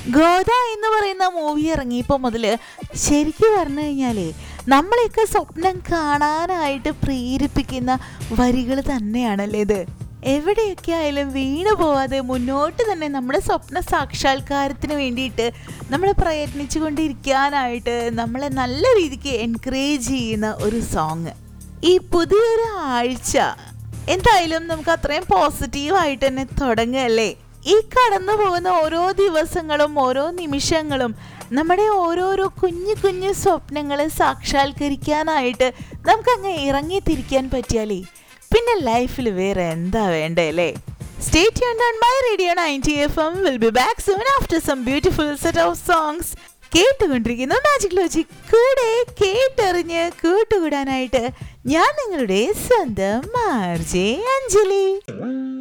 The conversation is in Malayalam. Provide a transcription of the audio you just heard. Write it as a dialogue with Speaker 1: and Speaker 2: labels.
Speaker 1: ഗോദ എന്ന് പറയുന്ന മൂവി ഇറങ്ങിയപ്പോൾ മുതൽ ശരിക്കും പറഞ്ഞു കഴിഞ്ഞാലേ നമ്മളെയൊക്കെ സ്വപ്നം കാണാനായിട്ട് പ്രേരിപ്പിക്കുന്ന വരികൾ തന്നെയാണല്ലേ ഇത് എവിടെയൊക്കെ ആയാലും വീണു പോവാതെ മുന്നോട്ട് തന്നെ നമ്മുടെ സ്വപ്ന സാക്ഷാത്കാരത്തിന് വേണ്ടിയിട്ട് നമ്മൾ പ്രയത്നിച്ചു കൊണ്ടിരിക്കാനായിട്ട് നമ്മളെ നല്ല രീതിക്ക് എൻകറേജ് ചെയ്യുന്ന ഒരു സോങ് ഈ പുതിയൊരു ആഴ്ച എന്തായാലും നമുക്ക് അത്രയും പോസിറ്റീവായിട്ട് തന്നെ തുടങ്ങല്ലേ ഈ കടന്നു പോകുന്ന ഓരോ ദിവസങ്ങളും ഓരോ നിമിഷങ്ങളും നമ്മുടെ ഓരോരോ കുഞ്ഞു കുഞ്ഞു സ്വപ്നങ്ങൾ സാക്ഷാത്കരിക്കാനായിട്ട് നമുക്ക് അങ്ങ് ഇറങ്ങിത്തിരിക്കാൻ പറ്റിയാലേ പിന്നെ ലൈഫിൽ വേറെ എന്താ വേണ്ടേ അല്ലേ stay tuned on my radio ninety F M will be back soon after some beautiful set of songs കേട്ടുകൊണ്ടിരിക്കുന്ന മാജിക് ലോജിക് കൂടെ കേട്ടറിഞ്ഞ് കൂട്ടുകൂടാനായിട്ട് ഞാൻ നിങ്ങളുടെ സ്വന്തം മാർജെ അഞ്ജലി